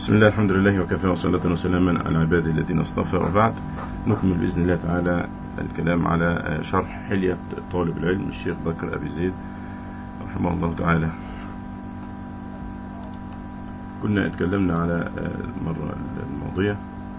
بسم الله الحمد لله وكفى وصلاة وسلاما على عباده الذين اصطفى وبعد نكمل بإذن الله تعالى الكلام على شرح حلية طالب العلم الشيخ بكر أبي زيد رحمه الله تعالى كنا اتكلمنا على المرة الماضية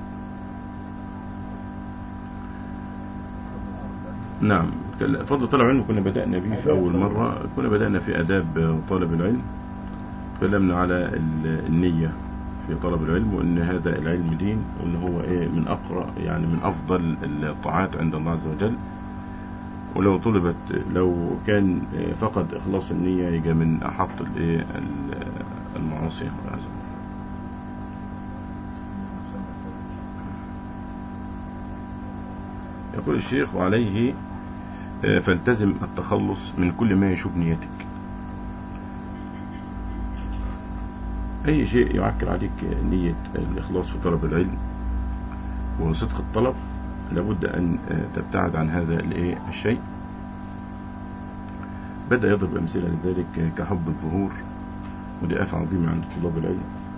نعم فضل طلب العلم كنا بدأنا به في أول مرة كنا بدأنا في أداب طالب العلم تكلمنا على النية في طلب العلم وان هذا العلم دين وان هو ايه من اقرا يعني من افضل الطاعات عند الله عز وجل ولو طلبت لو كان فقد اخلاص النية يجي من احط الايه المعاصي والعياذ يقول الشيخ وعليه فالتزم التخلص من كل ما يشوب نيتك أي شيء يعكر عليك نية الإخلاص في طلب العلم وصدق الطلب لابد أن تبتعد عن هذا الشيء بدأ يضرب أمثلة لذلك كحب الظهور ودي آفة عظيمة عند طلاب العلم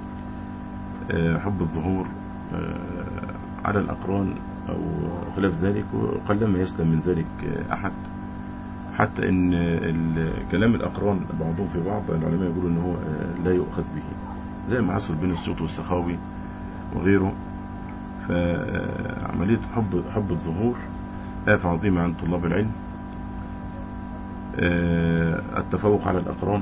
حب الظهور على الأقران أو خلاف ذلك وقلما يسلم من ذلك أحد حتى ان كلام الاقران بعضهم في بعض العلماء يقولوا ان هو لا يؤخذ به زي ما حصل بين السيوط والسخاوي وغيره فعملية حب حب الظهور آفة عظيمة عند طلاب العلم التفوق على الأقران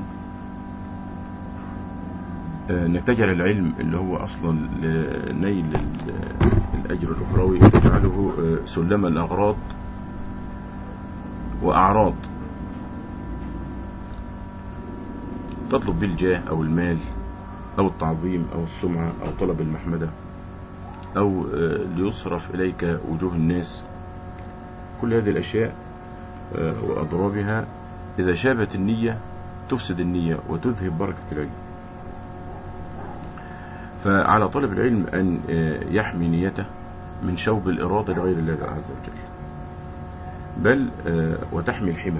انك تجعل العلم اللي هو اصلا لنيل الاجر الاخروي تجعله سلم الاغراض واعراض تطلب به الجاه او المال أو التعظيم أو السمعة أو طلب المحمدة أو ليصرف إليك وجوه الناس كل هذه الأشياء وأضرابها إذا شابت النية تفسد النية وتذهب بركة العلم فعلى طالب العلم أن يحمي نيته من شوب الإرادة لغير الله عز وجل بل وتحمي الحمى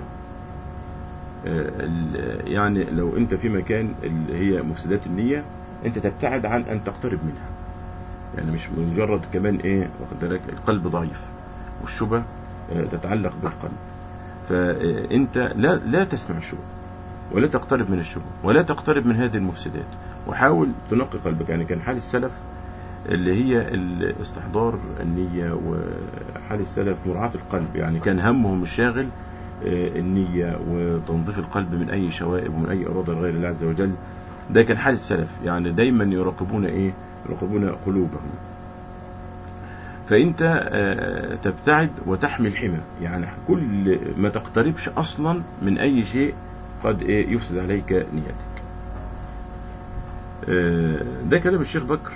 يعني لو انت في مكان اللي هي مفسدات النية انت تبتعد عن ان تقترب منها يعني مش مجرد كمان ايه واخد بالك القلب ضعيف والشبه تتعلق بالقلب فانت لا لا تسمع الشبه ولا تقترب من الشبه ولا تقترب من هذه المفسدات وحاول تنقي قلبك يعني كان حال السلف اللي هي استحضار النية وحال السلف مراعاة القلب يعني كان همهم الشاغل النية وتنظيف القلب من أي شوائب ومن أي إرادة غير الله عز وجل ده كان حال السلف يعني دايما يراقبون إيه يراقبون قلوبهم فأنت تبتعد وتحمي الحمى يعني كل ما تقتربش أصلا من أي شيء قد إيه يفسد عليك نيتك ده كلام الشيخ بكر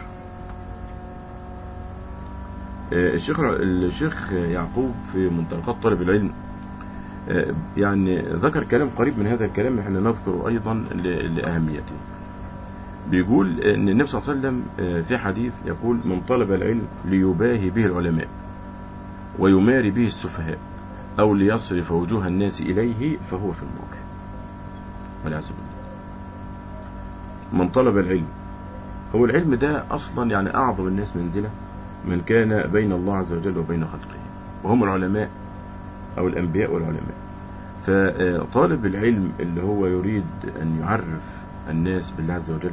الشيخ الشيخ يعقوب في منطلقات طالب العلم يعني ذكر كلام قريب من هذا الكلام احنا نذكره ايضا لاهميته بيقول ان النبي صلى الله عليه وسلم في حديث يقول من طلب العلم ليباهي به العلماء ويماري به السفهاء او ليصرف وجوه الناس اليه فهو في النار والعياذ بالله من طلب العلم هو العلم ده اصلا يعني اعظم الناس منزله من كان بين الله عز وجل وبين خلقه وهم العلماء أو الأنبياء والعلماء فطالب العلم اللي هو يريد أن يعرف الناس بالله عز وجل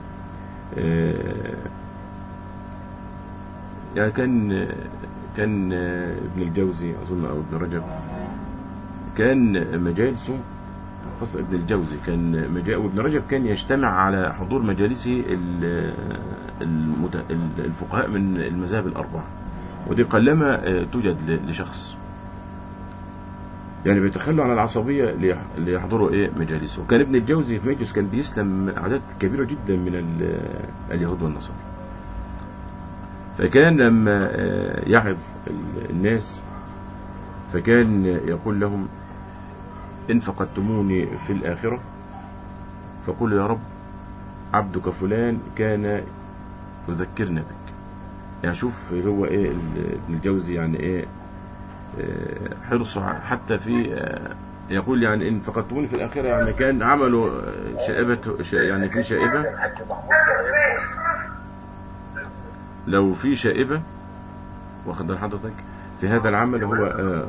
يعني كان كان ابن الجوزي أظن أو ابن رجب كان مجالسه خاصة ابن الجوزي كان مجال وابن رجب كان يجتمع على حضور مجالسه الفقهاء من المذاهب الأربعة ودي قلما توجد لشخص يعني بيتخلوا عن العصبية ليحضروا ايه مجالسه وكان ابن الجوزي في مجلس كان بيسلم أعداد كبيرة جدا من اليهود والنصارى فكان لما يعظ الناس فكان يقول لهم إن فقدتموني في الآخرة فقولوا يا رب عبدك فلان كان يذكرنا بك يعني شوف هو ايه ابن الجوزي يعني ايه حرصه حتى في يقول يعني ان فقدتموني في الاخره يعني كان عملوا شائبه يعني في شائبه لو في شائبة واخد بال حضرتك في هذا العمل هو آه،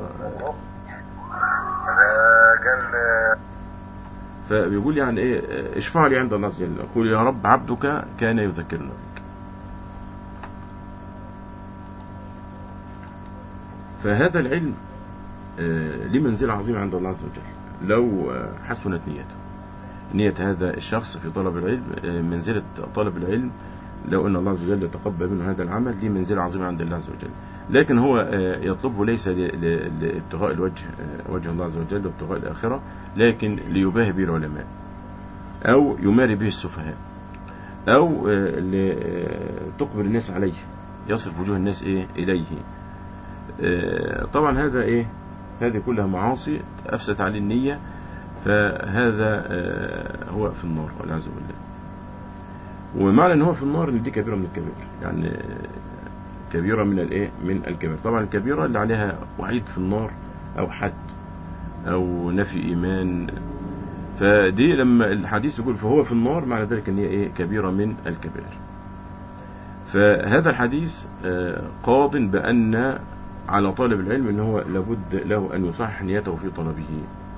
قال فبيقول يعني ايه آه، اشفع لي عند الله عز وجل قول يا رب عبدك كان يذكرنا بك فهذا العلم آه، ليه منزلة عظيمة عند الله عز وجل لو آه، حسنت نيته نية هذا الشخص في طلب العلم آه، منزلة طلب العلم لو أن الله عز وجل يتقبل منه هذا العمل ليه منزلة عظيمة عند الله عز وجل لكن هو آه، يطلبه ليس ل- ل- لابتغاء الوجه آه، وجه الله عز وجل وابتغاء الآخرة لكن ليباهي به العلماء أو يماري به السفهاء أو آه، ل- آه، تقبل الناس عليه يصرف وجوه الناس إيه إليه آه، طبعا هذا إيه هذه كلها معاصي أفسد عليه النية فهذا آه، هو في النار والعياذ بالله ومعنى ان هو في النار ان دي كبيره من الكبائر يعني آه، كبيره من الايه من الكبائر طبعا الكبيره اللي عليها وعيد في النار او حد او نفي ايمان فدي لما الحديث يقول فهو في النار معنى ذلك ان هي ايه كبيره من الكبائر فهذا الحديث آه، قاض بان على طالب العلم ان هو لابد له ان يصحح نيته في طلبه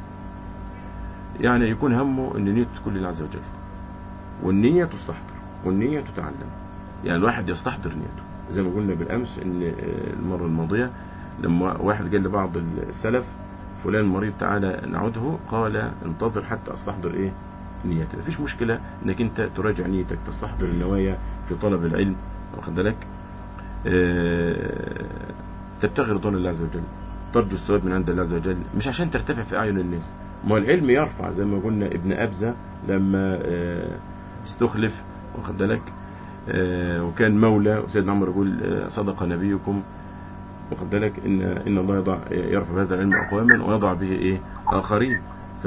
يعني يكون همه ان نيته تكون لله عز وجل والنية تستحضر والنية تتعلم يعني الواحد يستحضر نيته زي ما قلنا بالامس ان آه، المرة الماضية لما واحد قال لبعض السلف فلان مريض تعالى نعوده قال انتظر حتى استحضر ايه نيته مفيش مشكلة انك انت تراجع نيتك تستحضر النوايا في طلب العلم واخد بالك آه، تبتغي رضوان الله عز وجل ترجو الثواب من عند الله عز وجل مش عشان ترتفع في اعين الناس ما هو العلم يرفع زي ما قلنا ابن ابزه لما آه، استخلف واخد بالك آه، وكان مولى وسيدنا عمر يقول آه، صدق نبيكم واخد بالك ان ان الله يضع يرفع بهذا العلم اقواما ويضع به ايه اخرين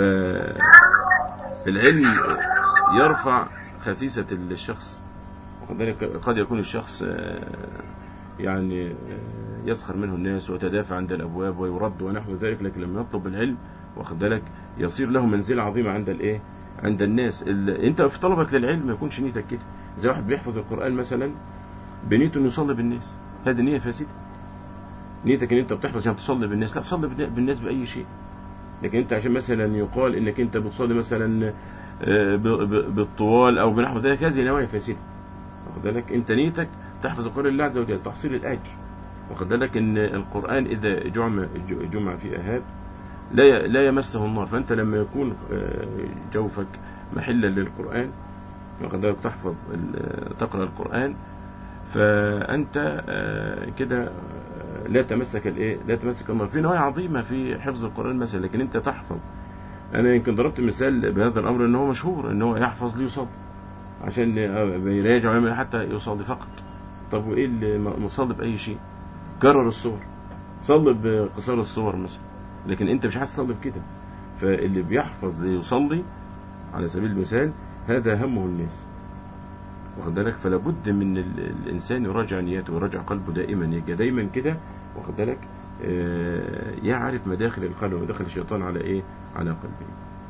فالعلم يرفع خسيسه الشخص واخد بالك قد يكون الشخص آه، يعني آه، يسخر منه الناس ويتدافع عند الابواب ويرد ونحو ذلك لكن لما يطلب العلم واخد بالك يصير له منزله عظيمه عند الايه عند الناس ال... انت في طلبك للعلم ما يكونش نيتك كده زي واحد بيحفظ القران مثلا بنيته انه يصلي بالناس هذه نيه فاسده نيتك ان انت بتحفظ عشان تصلي بالناس لا صلي بالن- بالناس باي شيء لكن انت عشان مثلا يقال انك انت بتصلي مثلا آه، ب- ب- بالطوال او بنحو ذلك هذه نوايا فاسده واخد بالك انت نيتك تحفظ القران لله عز وجل تحصيل الاجر واخد بالك ان القران اذا جمع جمع في اهاب لا ي- لا يمسه النار فانت لما يكون آه، جوفك محلا للقران واخد بالك تحفظ ال- تقرا القران فانت آه، كده آه، لا تمسك الايه لا تمسك النار في نوايا عظيمه في حفظ القران مثلا لكن انت تحفظ انا يمكن ضربت مثال بهذا الامر ان هو مشهور ان هو يحفظ ليصلي عشان يراجع ويعمل حتى يصلي فقط طب وايه اللي م- مصلي باي شيء كرر الصور صلي بقصار الصور مثلا لكن انت مش عايز تصلي بكده فاللي بيحفظ ليصلي على سبيل المثال هذا همه الناس واخد بالك فلا بد من ال- الانسان يراجع نيته ويراجع قلبه دائما يبقى دايما كده واخد بالك آه، يعرف مداخل القلب ومداخل الشيطان على ايه على قلبه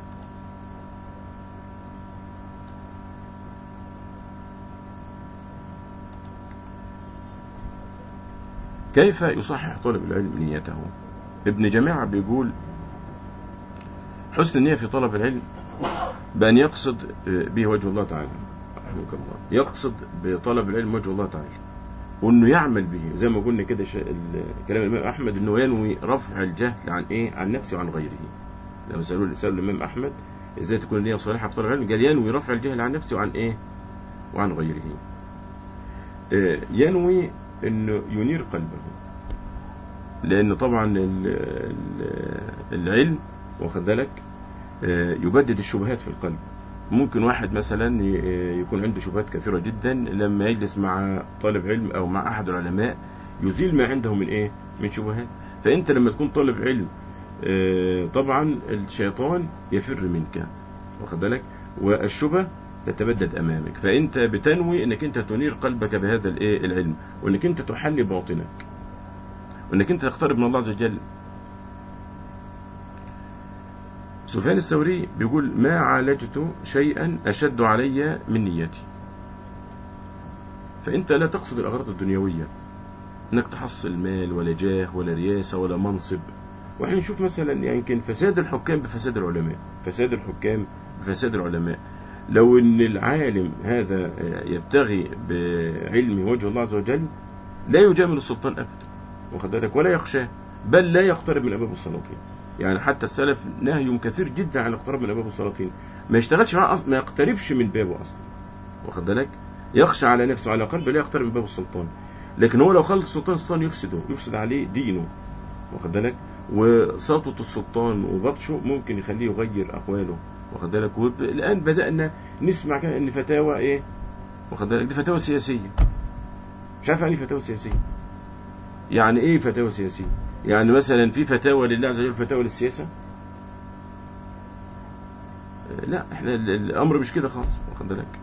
كيف يصحح طالب العلم نيته ابن جماعة بيقول حسن النية في طلب العلم بأن يقصد به وجه الله تعالى رحمك الله يقصد بطلب العلم وجه الله تعالى وانه يعمل به زي ما قلنا كده شا- ال- كلام الامام احمد انه ينوي رفع الجهل عن ايه عن نفسه وعن غيره لما سالوه سالوا الامام احمد ازاي تكون النيه صالحه في طلب العلم قال ينوي رفع الجهل عن نفسه وعن ايه وعن غيره آه، ينوي انه ينير قلبه لان طبعا ال- ال- العلم واخد بالك آه، يبدد الشبهات في القلب ممكن واحد مثلا ي- يكون عنده شبهات كثيرة جدا لما يجلس مع طالب علم او مع احد العلماء يزيل ما عنده من ايه من شبهات فانت لما تكون طالب علم آه، طبعا الشيطان يفر منك واخد بالك والشبه تتبدد امامك فانت بتنوي انك انت تنير قلبك بهذا الايه العلم وانك انت تحلي باطنك وانك انت تقترب من الله عز وجل سفيان الثوري بيقول ما عالجت شيئا أشد علي من نيتي فأنت لا تقصد الأغراض الدنيوية إنك تحصل مال ولا جاه ولا رياسة ولا منصب واحنا نشوف مثلا يمكن فساد الحكام بفساد العلماء فساد الحكام بفساد العلماء لو ان العالم هذا يبتغي بعلم وجه الله عز وجل لا يجامل السلطان ابدا واخد بالك ولا يخشاه بل لا يقترب من ابواب السلاطين يعني حتى السلف نهي كثير جدا عن الاقتراب من ابواب السلاطين ما يشتغلش معاه أصلا ما يقتربش من بابه اصلا واخد بالك يخشى على نفسه على قلبه لا يقترب من باب السلطان لكن هو لو خلص السلطان السلطان يفسده يفسد عليه دينه واخد بالك وسطوة السلطان وبطشه ممكن يخليه يغير اقواله واخد بالك والان بدانا نسمع كده ان فتاوى ايه واخد بالك دي فتاوى سياسيه مش عارف يعني إيه فتاوى سياسيه يعني ايه فتاوى سياسيه يعني مثلا في فتاوى لله عز وجل فتاوى للسياسه لا احنا ال- الامر مش كده خالص واخد بالك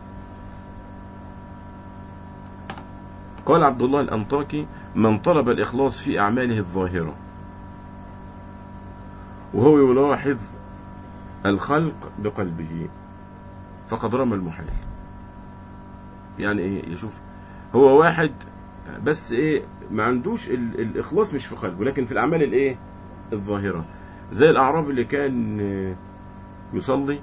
قال عبد الله الأنطاكي من طلب الإخلاص في أعماله الظاهرة وهو يلاحظ الخلق بقلبه فقد رمى المحال يعني ايه يشوف هو واحد بس ايه ما عندوش ال- الإخلاص مش في قلبه لكن في الأعمال الايه الظاهرة زي الأعراب اللي كان آه، يصلي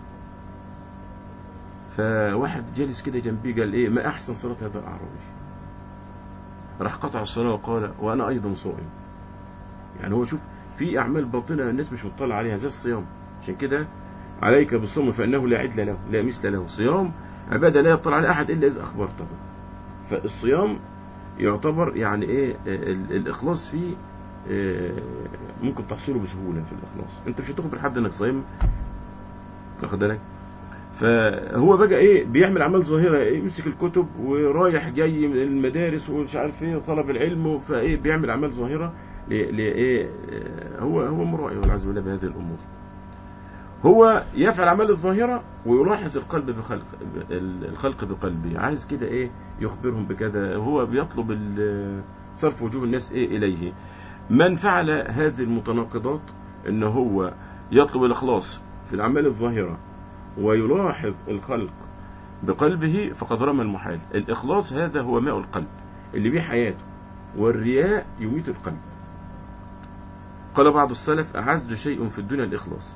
فواحد جالس كده جنبيه قال ايه ما أحسن صلاة هذا الأعرابي راح قطع الصلاة وقال وأنا أيضا صائم يعني هو شوف في أعمال باطنة الناس مش مطلع عليها زي الصيام عشان كده عليك بالصوم فإنه لا عدل له لا مثل له صيام عبادة لا يطلع على أحد إلا إذا أخبرته فالصيام يعتبر يعني إيه ال- الإخلاص فيه آه، ممكن تحصيله بسهولة في الإخلاص أنت مش هتخبر حد إنك صايم واخد بالك فهو بقى ايه بيعمل اعمال ظاهره إيه يمسك الكتب ورايح جاي من المدارس ومش عارف ايه طلب العلم فايه بيعمل اعمال ظاهره ل- لايه آه، هو هو مرائي والعياذ بالله بهذه الامور هو يفعل اعمال الظاهره ويلاحظ القلب بخلق ال- الخلق بقلبه عايز كده ايه يخبرهم بكذا هو بيطلب ال- صرف وجوه الناس ايه اليه من فعل هذه المتناقضات ان هو يطلب الاخلاص في الاعمال الظاهره ويلاحظ الخلق بقلبه فقد رمى المحال الإخلاص هذا هو ماء القلب اللي بيه حياته والرياء يميت القلب قال بعض السلف أعز شيء في الدنيا الإخلاص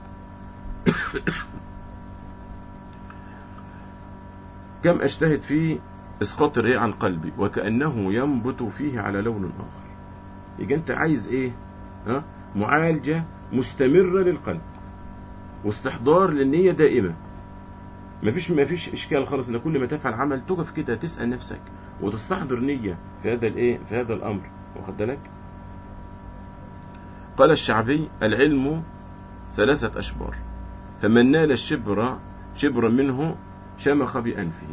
كم أجتهد في إسقاط الرياء عن قلبي وكأنه ينبت فيه على لون آخر يبقى أنت عايز إيه ها؟ معالجة مستمرة للقلب واستحضار للنية دائمة مفيش مفيش اشكال خالص ان كل ما تفعل عمل تقف كده تسال نفسك وتستحضر نيه في هذا الايه في هذا الامر واخد بالك قال الشعبي العلم ثلاثه اشبار فمن نال الشبر شبرا منه شمخ بانفه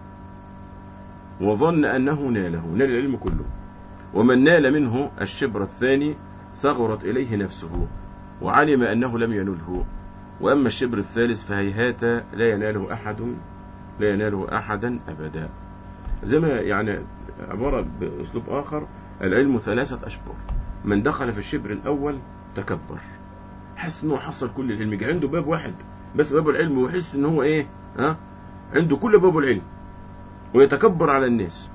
وظن انه ناله نال العلم كله ومن نال منه الشبر الثاني صغرت اليه نفسه وعلم انه لم ينله وأما الشبر الثالث فهيهات لا يناله أحد لا يناله أحدا أبدا زي ما يعني عبارة بأسلوب آخر العلم ثلاثة أشبر من دخل في الشبر الأول تكبر حس إنه حصل كل العلم جه عنده باب واحد بس باب العلم ويحس إن هو إيه ها عنده كل باب العلم ويتكبر على الناس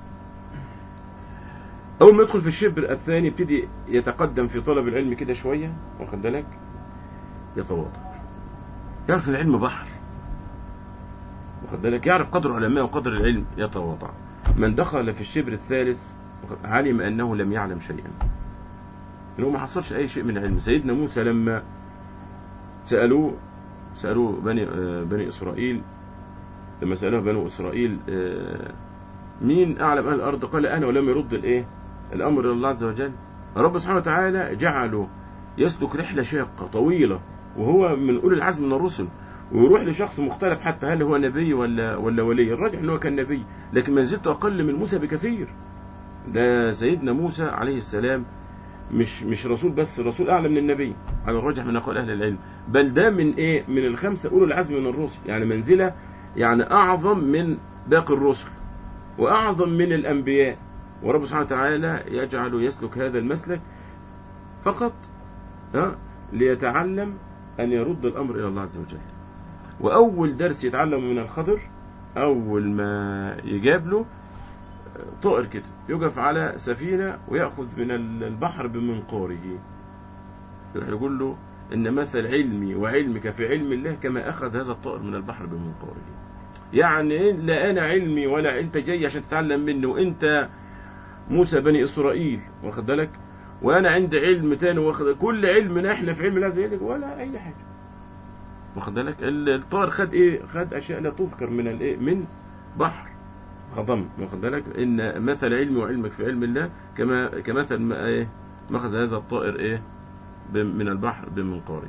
أول ما يدخل في الشبر الثاني يبتدي يتقدم في طلب العلم كده شوية واخد بالك يتواضع يعرف ان العلم بحر واخد بالك يعرف قدر العلماء وقدر العلم يتواضع من دخل في الشبر الثالث علم انه لم يعلم شيئا انه ما حصلش اي شيء من العلم سيدنا موسى لما سالوه سالوه بني آه، بني اسرائيل لما سالوه بنو اسرائيل آه، مين اعلم اهل الارض قال انا ولم يرد الايه الامر الى الله عز وجل رب سبحانه وتعالى جعله يسلك رحله شاقه طويله وهو من اولي العزم من الرسل ويروح لشخص مختلف حتى هل هو نبي ولا ولا ولي الراجح ان هو كان نبي لكن منزلته اقل من موسى بكثير ده سيدنا موسى عليه السلام مش مش رسول بس الرسول اعلى من النبي على الراجح من اقوال اهل العلم بل ده من ايه من الخمسه اولي العزم من الرسل يعني منزله يعني اعظم من باقي الرسل واعظم من الانبياء ورب سبحانه وتعالى يجعل يسلك هذا المسلك فقط ها ليتعلم أن يرد الأمر إلى الله عز وجل وأول درس يتعلم من الخضر أول ما يجاب له طائر كده يقف على سفينة ويأخذ من البحر بمنقاره يروح يقول له إن مثل علمي وعلمك في علم الله كما أخذ هذا الطائر من البحر بمنقاره يعني لا أنا علمي ولا أنت جاي عشان تتعلم مني وأنت موسى بني إسرائيل واخد بالك وأنا عندي علم تاني واخد كل علمنا إحنا في علم الله زيك ولا أي حاجة واخد بالك الطائر خد إيه خد أشياء لا تذكر من الإيه من بحر خضم واخد بالك إن مثل علمي وعلمك في علم الله كما كمثل ما إيه مأخذ هذا الطائر إيه من البحر بمنقاره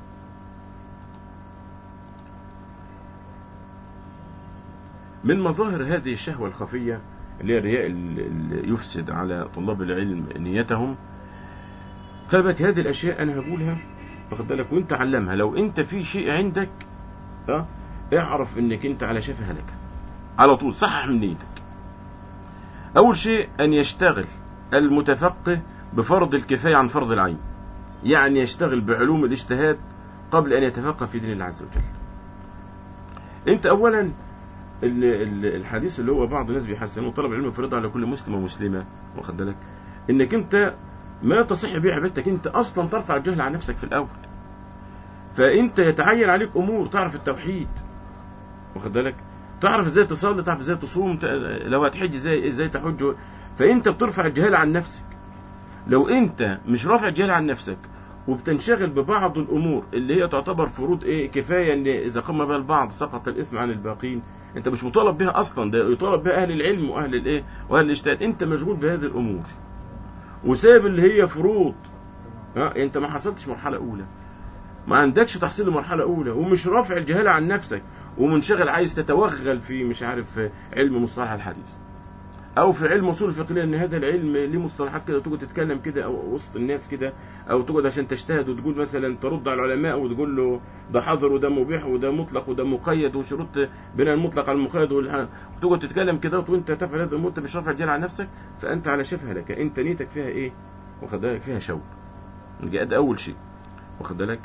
من مظاهر هذه الشهوة الخفية اللي هي الرياء اللي يفسد على طلاب العلم نيتهم فبك هذه الأشياء أنا هقولها واخد بالك وأنت علمها لو أنت في شيء عندك اه اعرف أنك أنت على شفا هلكة على طول صحح من نيتك أول شيء أن يشتغل المتفقه بفرض الكفاية عن فرض العين يعني يشتغل بعلوم الاجتهاد قبل أن يتفقه في دين الله عز وجل أنت أولا الحديث اللي هو بعض الناس بيحسنوه طلب العلم فريضة على كل مسلم ومسلمة واخد بالك انك انت ما تصح بيه عبادتك انت اصلا ترفع الجهل عن نفسك في الاول فانت يتعين عليك امور تعرف التوحيد واخد بالك تعرف ازاي تصلي تعرف ازاي تصوم لو هتحج ازاي ازاي تحج فانت بترفع الجهل عن نفسك لو انت مش رافع الجهل عن نفسك وبتنشغل ببعض الامور اللي هي تعتبر فروض ايه كفايه ان اذا قام بها البعض سقط الاثم عن الباقين انت مش مطالب بها اصلا ده يطالب بها اهل العلم واهل الايه واهل الاجتهاد انت مشغول بهذه الامور وساب اللي هي فروض ها انت ما حصلتش مرحله اولى ما عندكش تحصيل لمرحله اولى ومش رافع الجهاله عن نفسك ومنشغل عايز تتوغل في مش عارف علم مصطلح الحديث او في علم اصول الفقه لان هذا العلم ليه مصطلحات كده تقعد تتكلم كده او وسط الناس كده او تقعد عشان تجتهد وتقول مثلا ترد على العلماء وتقول له ده حظر وده مبيح وده مطلق وده مقيد وشروط بناء المطلق على المقيد وتقعد تتكلم كده وانت تفعل هذا الامور انت مش رافع الجهل عن نفسك فانت على شفه لك انت نيتك فيها ايه؟ واخد بالك فيها شوق ده اول شيء واخد بالك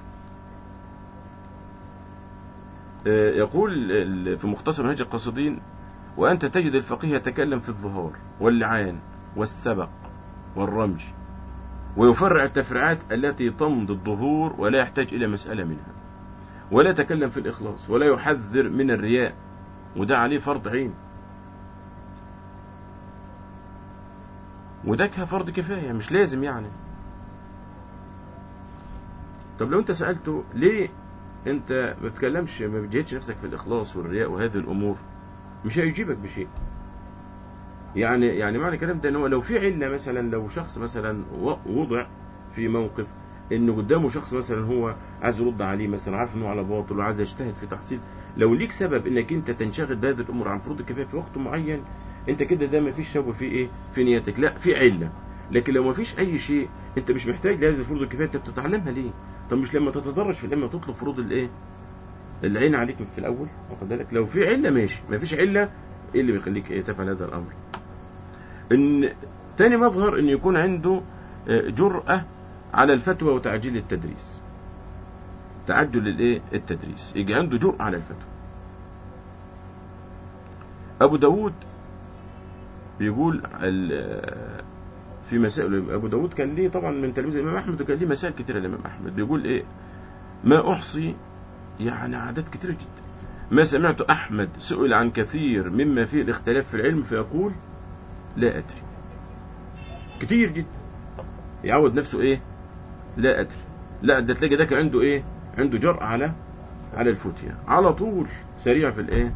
يقول في مختصر منهج القاصدين وأنت تجد الفقيه يتكلم في الظهار واللعان والسبق والرمج ويفرع التفريعات التي تمضي الظهور ولا يحتاج إلى مسألة منها ولا يتكلم في الإخلاص ولا يحذر من الرياء وده عليه فرض عين وده فرض كفاية مش لازم يعني طب لو انت سألته ليه انت ما بتكلمش ما بتجهدش نفسك في الإخلاص والرياء وهذه الأمور مش هيجيبك بشيء يعني يعني معنى الكلام ده ان هو لو في عله مثلا لو شخص مثلا وضع في موقف ان قدامه شخص مثلا هو عايز يرد عليه مثلا عارف انه على باطل وعايز يجتهد في تحصيل لو ليك سبب انك انت تنشغل بهذه الامور عن فروض الكفايه في وقت معين انت كده ده ما فيش شوب في ايه في نيتك لا في عله لكن لو ما فيش اي شيء انت مش محتاج لهذه الفروض الكفايه انت بتتعلمها ليه طب مش لما تتدرج في العلم تطلب فروض الايه العين عليك في الاول واخد بالك لو في عله ماشي ما فيش عله ايه اللي بيخليك ايه تفعل هذا الامر ان تاني مظهر ان يكون عنده جرأة على الفتوى وتعجيل التدريس تعجل الايه التدريس يجي عنده جرأة على الفتوى ابو داود بيقول في مسائل ابو داود كان ليه طبعا من تلميذ الامام احمد وكان ليه مسائل كثيره الامام احمد بيقول ايه ما احصي يعني عادات كثيره جدا ما سمعت أحمد سئل عن كثير مما فيه الاختلاف في العلم فيقول لا أدري كتير جدا يعود نفسه إيه لا أدري لا ده تلاقي ده عنده إيه عنده جرأة على على الفتية على طول سريع في الإيه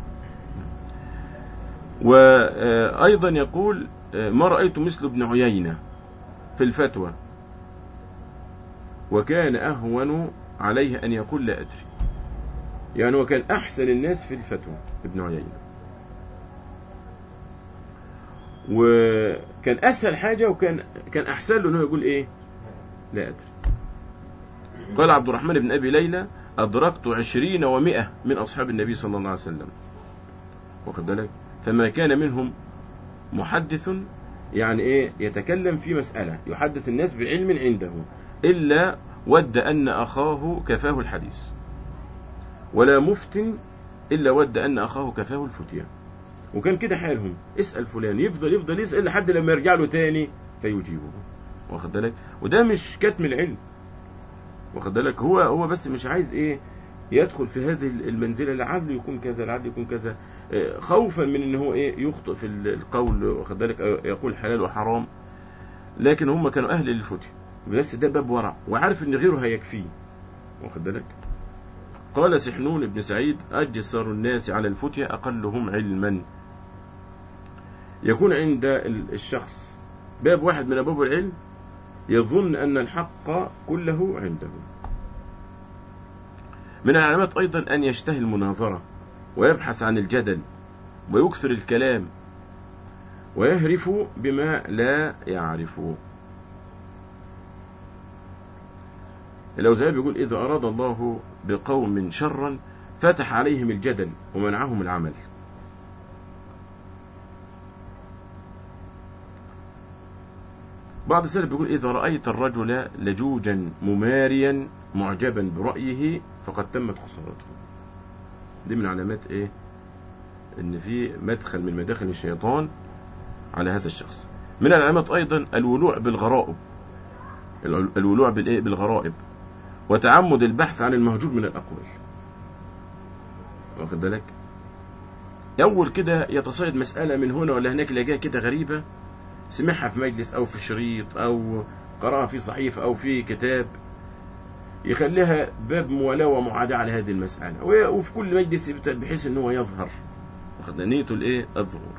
وأيضا يقول ما رأيت مثل ابن عيينة في الفتوى وكان أهون عليه أن يقول لا أدري يعني هو كان أحسن الناس في الفتوى ابن عيينة وكان أسهل حاجة وكان كان أحسن له أنه يقول إيه لا أدري قال عبد الرحمن بن أبي ليلى أدركت عشرين ومئة من أصحاب النبي صلى الله عليه وسلم واخد بالك فما كان منهم محدث يعني إيه يتكلم في مسألة يحدث الناس بعلم عنده إلا ود أن أخاه كفاه الحديث ولا مفت إلا ود أن أخاه كفاه الفتية وكان كده حالهم اسال فلان يفضل يفضل يسال لحد لما يرجع له تاني فيجيبه واخد بالك وده مش كتم العلم واخد بالك هو هو بس مش عايز ايه يدخل في هذه المنزله لعله يكون كذا لعله يكون كذا آه، خوفا من ان هو ايه يخطئ في القول واخد بالك أو يقول حلال وحرام لكن هم كانوا اهل للفتية بس ده باب ورع وعارف ان غيره هيكفيه واخد بالك قال سحنون بن سعيد أجسر الناس على الفتية أقلهم علما يكون عند ال- الشخص باب واحد من أبواب العلم يظن أن الحق كله عنده من العلامات أيضا أن يشتهي المناظرة ويبحث عن الجدل ويكثر الكلام ويهرف بما لا يعرفه الأوزاعي بيقول إذا أراد الله بقوم شرا فتح عليهم الجدل ومنعهم العمل بعض السلف بيقول إذا رأيت الرجل لجوجا مماريا معجبا برأيه فقد تمت خسارته دي من علامات إيه إن في مدخل من مداخل الشيطان على هذا الشخص من العلامات أيضا الولوع بالغرائب الولوع بالإيه بالغرائب وتعمد البحث عن المهجور من الأقوال واخد بالك أول كده يتصيد مسألة من هنا ولا هناك لقاها كده غريبة سمعها في مجلس أو في شريط أو قرأها في صحيفة أو في كتاب يخليها باب موالاة ومعاداة على هذه المسألة و- وفي كل مجلس بت- بحيث ان هو يظهر واخد نيته الايه الظهور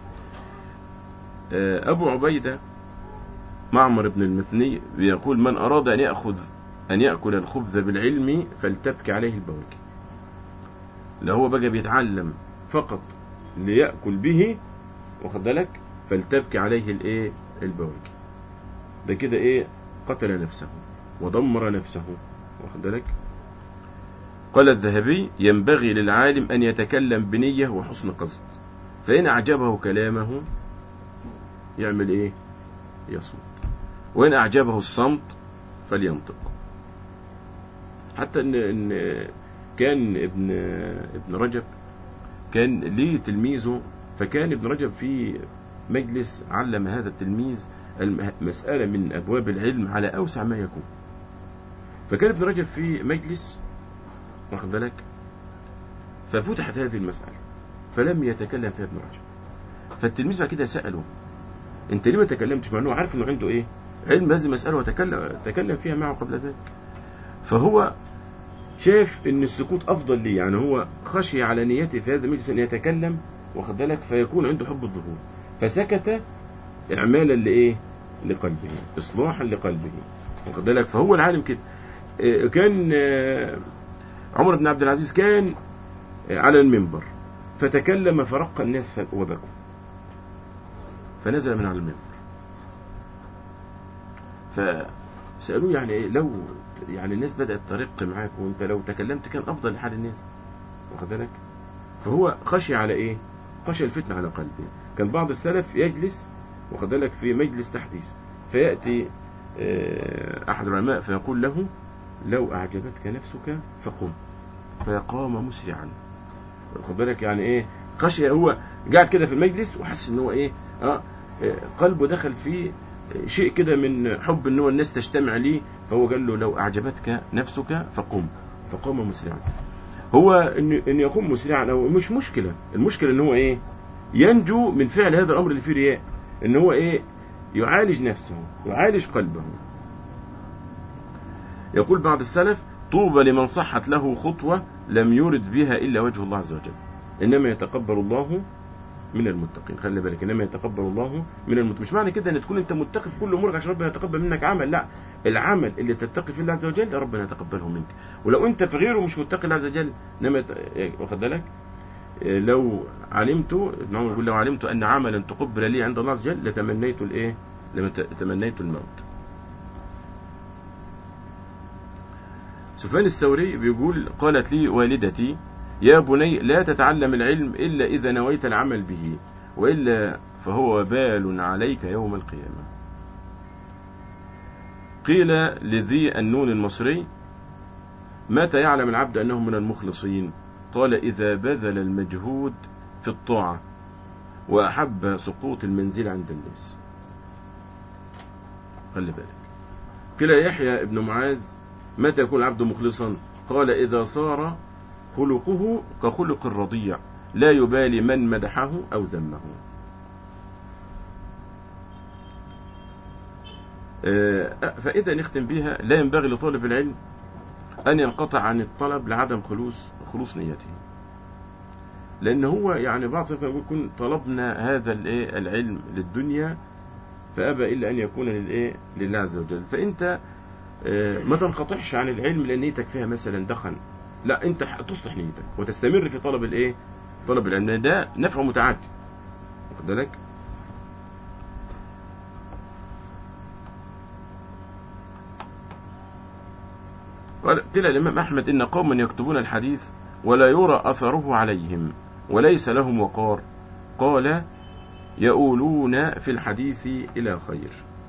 آه، أبو عبيدة معمر بن المثني بيقول من أراد أن يأخذ أن يأكل الخبز بالعلم فلتبكي عليه البواكي لو هو بقى بيتعلم فقط ليأكل به واخد بالك فلتبكي عليه الايه البواكي ده كده ايه قتل نفسه ودمر نفسه واخد بالك قال الذهبي ينبغي للعالم أن يتكلم بنية وحسن قصد فإن أعجبه كلامه يعمل إيه يصمت وإن أعجبه الصمت فلينطق حتى إن, إن كان ابن ابن رجب كان ليه تلميذه فكان ابن رجب في مجلس علم هذا التلميذ الم- مسألة من أبواب العلم على أوسع ما يكون فكان ابن رجب في مجلس واخد بالك ففتحت هذه المسألة فلم يتكلم فيها ابن رجب فالتلميذ بعد كده سأله انت ليه ما تكلمتش مع انه عارف انه عنده ايه علم هذه المسألة وتكلم تكلم فيها معه قبل ذلك فهو شاف ان السكوت افضل ليه يعني هو خشي على نيته في هذا المجلس ان يتكلم واخد بالك فيكون عنده حب الظهور فسكت اعمالا لايه لقلبه اصلاحا لقلبه واخد بالك فهو العالم كده آه، كان آه، عمر بن عبد العزيز كان آه، على المنبر فتكلم فرق الناس ف- وبكوا فنزل من على المنبر فسألوه يعني إيه لو يعني الناس بدأت ترق معاك وانت لو تكلمت كان أفضل لحال الناس واخد بالك فهو خشي على إيه خشي الفتنة على قلبه كان بعض السلف يجلس واخد بالك في مجلس تحديث فيأتي آه، أحد العلماء فيقول له لو أعجبتك نفسك فقم فيقام مسرعا واخد بالك يعني إيه خشي هو قاعد كده في المجلس وحس ان هو ايه اه آه، قلبه دخل في شيء كده من حب ان هو الناس تجتمع ليه فهو قال له لو اعجبتك نفسك فقم فقام مسرعا هو ان ان يقوم مسرعا او مش مشكله المشكله ان هو ايه ينجو من فعل هذا الامر اللي فيه رياء ان هو ايه يعالج نفسه يعالج قلبه يقول بعض السلف طوبى لمن صحت له خطوه لم يرد بها الا وجه الله عز وجل انما يتقبل الله من المتقين خلي بالك انما يتقبل الله من المتقين مش معنى كده ان تكون انت متقي في كل امورك عشان ربنا يتقبل منك عمل لا العمل اللي تتقي فيه الله عز وجل ربنا يتقبله منك ولو انت في غيره مش متقي الله عز وجل انما يت- واخد بالك إيه، لو علمت ابن عمر يقول لو علمت ان عملا تقبل لي عند الله عز وجل لتمنيت الايه لتمنيت الموت سفيان الثوري بيقول قالت لي والدتي يا بني لا تتعلم العلم إلا إذا نويت العمل به وإلا فهو وبال عليك يوم القيامة قيل لذي النون المصري متى يعلم العبد أنه من المخلصين قال إذا بذل المجهود في الطاعة وأحب سقوط المنزل عند الناس خلي بالك كلا يحيى ابن معاذ متى يكون العبد مخلصا قال إذا صار خلقه كخلق الرضيع لا يبالي من مدحه أو ذمه آه، فإذا نختم بها لا ينبغي لطالب العلم أن ينقطع عن الطلب لعدم خلوص خلوص نيته لأن هو يعني بعض يكون طلبنا هذا الإيه العلم للدنيا فأبى إلا أن يكون للإيه لله عز وجل فأنت آه، ما تنقطعش عن العلم لأن نيتك فيها مثلا دخن لا أنت تصلح نيتك وتستمر في طلب الإيه طلب العلم لأن ده نفع متعدي واخد بالك قال قيل الإمام أحمد إن قوما يكتبون الحديث ولا يرى أثره عليهم وليس لهم وقار قال يؤولون في الحديث إلى خير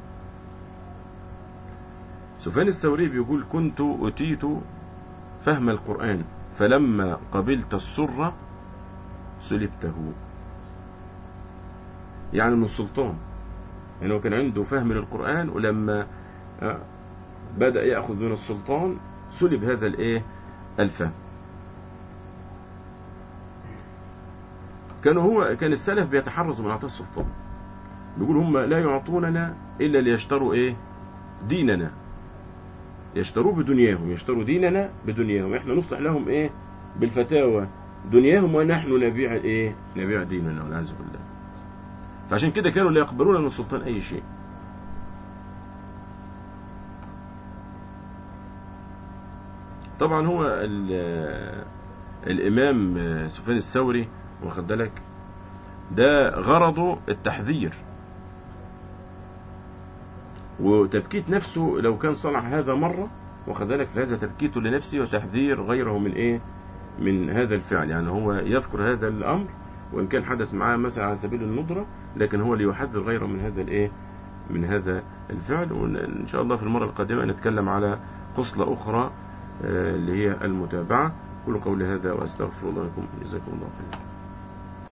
سفيان الثوري بيقول كنت أتيت فهم القرآن فلما قبلت السرة سلبته يعني من السلطان يعني هو كان عنده فهم للقرآن ولما آه، بدأ يأخذ من السلطان سلب هذا الايه الفهم كان هو كان السلف بيتحرزوا من عطاء السلطان بيقول هم لا يعطوننا الا ليشتروا ايه ديننا يشتروه بدنياهم يشتروا ديننا بدنياهم احنا نصلح لهم ايه بالفتاوى دنياهم ونحن نبيع ايه نبيع ديننا والعياذ بالله فعشان كده كانوا لا يقبلون من السلطان اي شيء طبعا هو ال- الامام سفيان الثوري واخد بالك ده غرضه التحذير وتبكيت نفسه لو كان صنع هذا مرة واخد بالك فهذا تبكيته لنفسه وتحذير غيره من ايه من هذا الفعل يعني هو يذكر هذا الامر وان كان حدث معاه مثلا على سبيل الندرة لكن هو ليحذر غيره من هذا الايه من هذا الفعل وان شاء الله في المرة القادمة نتكلم على خصلة اخرى آه، اللي هي المتابعة كل قولي هذا واستغفر الله لكم جزاكم الله خيرا